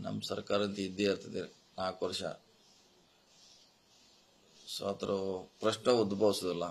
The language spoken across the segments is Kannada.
ನಮ್ಮ ಸರ್ಕಾರ ಅಂತ ಇದ್ದೇ ಇರ್ತದೆ ನಾಲ್ಕು ವರ್ಷ ಸೊ ಅದ್ರ ಪ್ರಶ್ನೆ ಉದ್ಭವಿಸೋದಿಲ್ಲ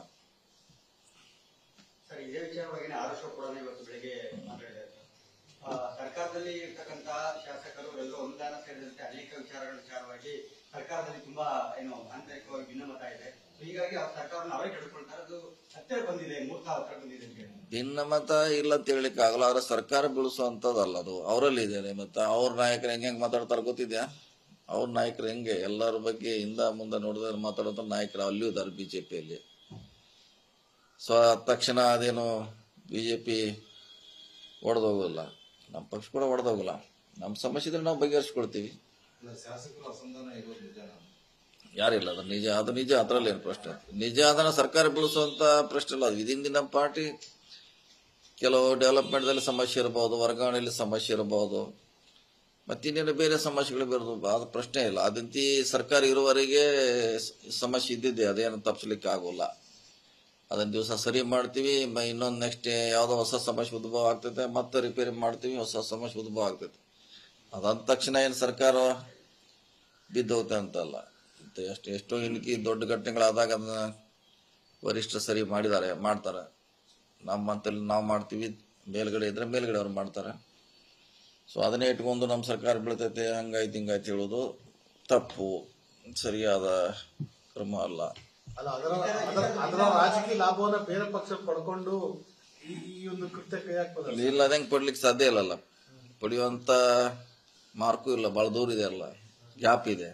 ಸರ್ ಇದೇ ವಿಚಾರವಾಗಿ ಆರ್ ಅಶೋಕ್ ಕೂಡ ಇವತ್ತು ಬೆಳಿಗ್ಗೆ ಮಾತಾಡಿದ್ದಾರೆ ಆ, ಸರ್ಕಾರದಲ್ಲಿ ಇರ್ತಕ್ಕಂತ ಶಾಸಕರು ಎಲ್ಲರೂ ಅನುದಾನ ಸೇರಿದಂತೆ ಅನೇಕ ವಿಚಾರಗಳ ವಿಚಾರವಾಗಿ ಸರ್ಕಾರದಲ್ಲಿ ತುಂಬಾ ಏನು ಆಂತರಿಕವಾಗಿ ಭಿನ್ನಮತ ಇದೆ So ಹೀಗಾಗಿ ಆ ಸರ್ಕಾರವನ್ನು ಅವರೇ ಕೆಡ್ಕೊಳ್ತಾರೆ ಅದು ಹತ್ತಿರ ಬಂದಿದೆ ಮೂರ್ತ ಹತ್ತಿರ ಬಂದಿದೆ ಅಂತ ಹೇಳಿ ಭಿನ್ನಮತ ಇಲ್ಲ ಅಂತ ಹೇಳಲಿಕ್ಕೆ ಆಗಲ್ಲ ಆದ್ರೆ ಸರ್ಕಾರ ಬೀಳಿಸುವಂಥದ್ದಲ್ಲ ಅದು ಅವರಲ್ಲಿ ಇದೆ ಮತ್ತೆ ಅವ್ರ ನಾಯಕರು ಹೆಂಗೆ ಹೆಂಗೆ ಮಾತಾಡ್ತಾರೆ ಗೊತ್ತಿದ್ಯಾ ಅವ್ರ ನಾಯಕರು ಹೆಂಗೆ ಎಲ್ಲರ ಬಗ್ಗೆ ಹಿಂದ ಮುಂದೆ ನೋಡಿದ್ರೆ ಮಾತಾಡೋಂಥ ನಾಯಕರು ಅಲ್ಲಿಯೂ ಇದ್ದಾರೆ ಬಿ ಜೆ ಪಿಯಲ್ಲಿ ಸೊ ತಕ್ಷಣ ಅದೇನು ಬಿ ಜೆ ಪಿ ಒಡೆದೋಗೋಲ್ಲ ನಮ್ಮ ಪಕ್ಷ ಕೂಡ ಒಡೆದೋಗಲ್ಲ ನಮ್ಮ ಸಮಸ್ಯೆ ಇದ್ರೆ ನಾವು ಬಗೆಹರಿಸ್ಕೊಳ್ತೀವಿ ಶಾಸಕರು ಅಸಮಾಧಾನ ಇರೋದು ನಿಜಾನ ಯಾರಿಲ್ಲ ಅದು ನಿಜ ಅದು ನಿಜ ಅದರಲ್ಲಿ ಏನು ಪ್ರಶ್ನೆ ನಿಜ ಅದನ್ನ ಸರ್ಕಾರ ಬೆಳೆಸುವಂತ ಪ್ರಶ್ನೆ ಇಲ್ಲ ಅದು ಇದೀನ್ ದಿನ ಪಾರ್ಟಿ ಕೆಲವು ಡೆವಲಪ್ಮೆಂಟ್ದಲ್ಲಿ ಸಮಸ್ಯೆ ಇರಬಹುದು ವರ್ಗಾವಣೆಯಲ್ಲಿ ಸಮಸ್ಯೆ ಇರಬಹುದು ಮತ್ತಿನ್ನೇನು ಬೇರೆ ಸಮಸ್ಯೆಗಳು ಬರೋದು ಅದು ಪ್ರಶ್ನೆ ಇಲ್ಲ ಅದಂತಿ ಸರ್ಕಾರ ಇರುವವರೆಗೆ ಸ- ಸಮಸ್ಯೆ ಇದ್ದಿದ್ದೆ ಅದೇನು ತಪ್ಪಿಸ್ಲಿಕ್ಕೆ ಆಗೋಲ್ಲ ಅದನ್ನ ದಿವಸ ಸರಿ ಮಾಡ್ತೀವಿ ಮ- ಇನ್ನೊಂದು ನೆಕ್ಸ್ಟ್ ಯಾವುದೋ ಹೊಸ ಸಮಸ್ಯೆ ಉದ್ಭವ ಆಗ್ತೈತೆ ಮತ್ತೆ ರಿಪೇರಿ ಮಾಡ್ತೀವಿ ಹೊಸ ಸಮಸ್ಯೆ ಉದ್ಭವ ಆಗ್ತೈತೆ ಅದಂದ ತಕ್ಷಣ ಏನು ಸರ್ಕಾರ ಬಿದ್ದೋಗುತ್ತೆ ಅಂತಲ್ಲ ಮತ್ತೆ ಎಷ್ಟು ಎಷ್ಟೋ ಇನ್ಕಿ ದೊಡ್ಡ ಘಟನೆಗಳಾದಾಗ ಅದನ್ನ ವರಿಷ್ಠರು ಸರಿ ಮಾಡಿದ್ದಾರೆ ಮಾಡ್ತಾರೆ ನಮ್ಮ ಮಂತಲ್ಲಿ ನಾವು ಮಾಡ್ತೀವಿ ಮೇಲ್ಗಡೆ ಇದ್ರೆ ಮೇಲ್ಗಡೆ ಅವ್ರು ಮಾಡ್ತಾರೆ ಸೊ ಅದನ್ನೇ ಇಟ್ಕೊಂಡು ನಮ್ಮ ಸರ್ಕಾರ ಬೀಳ್ತೈತೆ ಹಂಗಾಯ್ತು ಹಿಂಗಾಯ್ತು ಹೇಳೋದು ತಪ್ಪು ಸರಿಯಾದ ಕ್ರಮ ಅಲ್ಲ ಅಲ್ಲ ಅದರ ಅದರ ಅದರ ರಾಜಕೀಯ ಲಾಭವನ್ನ ಬೇರೆ ಪಕ್ಷ ಪಡ್ಕೊಂಡು ಈ ಈ ಒಂದು ಕೃತ್ಯ ಕೈ ಹಾಕ್ಬೋದಲ್ಲ ಇಲ್ಲ ಅದಂಗೆ ಕೊಡ್ಲಿಕ್ಕೆ ಸಾಧ್ಯ ಇಲ್ಲಲ್ಲ ಪಡೆಯುವಂತ ಮಾರ್ಕು ಇಲ್ಲ ಭಾಳ ದೂರ ಇದೆ ಅಲ್ಲ ಗ್ಯಾಪ್ ಇದೆ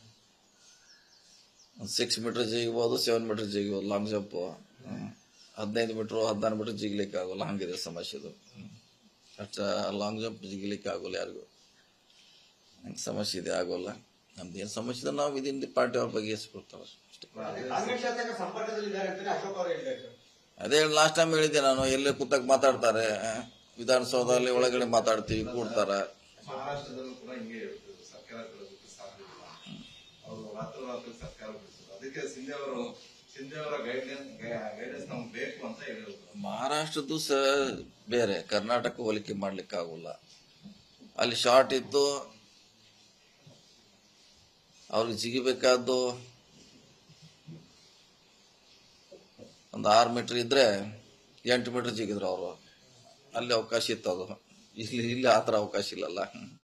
ಸಿಕ್ಸ್ ಮೀಟರ್ ಜಿಗಿಬೋದು ಸೆವೆನ್ ಮೀಟರ್ ಜಿಗಿಬೋದು ಲಾಂಗ್ ಜಂಪ್ ಹದಿನೈದು ಮೀಟ್ರು ಹದಿನಾರು ಮೀಟರ್ ಜಿಗಿಲಿಕ್ಕೆ ಆಗೋಲ್ಲ ಹಂಗಿದೆ ಸಮಸ್ಯೆದು ಹ್ಮ್. ಅಷ್ಟ ಲಾಂಗ್ ಜಂಪ್ ಜಿಗಿಲಿಕ್ಕೆ ಆಗೋಲ್ಲ ಯಾರಿಗೂ ಹಂಗೆ ಸಮಸ್ಯೆ ಇದೆ ಆಗೋಲ್ಲ ನಮ್ದು ಏನು ಸಮಸ್ಯೆ ಇದೆ ನಾವು ಇದರಿಂದ ಪಾರ್ಟಿ ಅವ್ರ ಬಗೆಹರಿಸ್ಕೊಡ್ತಾರೆ ಅಷ್ಟೇ ಕಾಂಗ್ರೆಸ್ ಶಾಸಕ ಸಂಪರ್ಕದಲ್ಲಿದ್ದಾರೆ ಅಂತಾನೆ ಅಶೋಕ್ ಅವರು ಹೇಳಿದ್ದಾರೆ ಸರ್ ಅದೇ ಲಾಸ್ಟ್ ಟೈಮ್ ಹೇಳಿದ್ದೆ ನಾನು ಎಲ್ಲೇ ಕೂತಾಗ ಮಾತಾಡ್ತಾರೆ ಆ, ವಿಧಾನಸೌಧದಲ್ಲಿ ಒಳಗಡೆ ಮಾತಾಡ್ತೀವಿ ಕೂಡ್ತಾರೆ ಮಹಾರಾಷ್ಟ್ರದಲ್ಲೂ ಕೂಡ ಹಿಂಗೆ ಇರ್ತದೆ ಸರ್ಕಾರ ಬೆಳೆದಕ್ಕೆ ಸಾಧ್ಯ ಇಲ್ಲ ಅವರು ರಾತ್ರಿ ರಾತ್ರಿ ಸರ್ಕಾರ ಬೆಳೆಸೋದು ಅದಕ್ಕೆ ಸಿಂಧೆ ಅವರು ಸಿಂಧೆ ಅವರ ಗೈಡ್ಲೈನ್ ಗೈಡೆನ್ಸ್ ನಮ್ಗೆ ಬೇಕು ಅಂತ ಹೇಳಿದ್ರು ಮಹಾರಾಷ್ಟ್ರದ್ದು ಸ ಬೇರೆ ಕರ್ನಾಟಕ ಹೋಲಿಕೆ ಮಾಡ್ಲಿಕ್ಕೆ ಆಗೋಲ್ಲ ಅಲ್ಲಿ ಶಾರ್ಟ್ ಇತ್ತು ಅವ್ರಿಗೆ ಜಿಗಿಬೇಕಾದ್ದು ಒಂದು ಆರು ಮೀಟರ್ ಇದ್ರೆ ಎಂಟು ಮೀಟರ್ ಜಿಗಿದ್ರು ಅವರು ಅಲ್ಲಿ ಅವಕಾಶ ಇತ್ತು ಅದು ಇಲ್ಲಿ ಇಲ್ಲಿ ಆ ಥರ ಅವಕಾಶ ಇಲ್ಲಲ್ಲ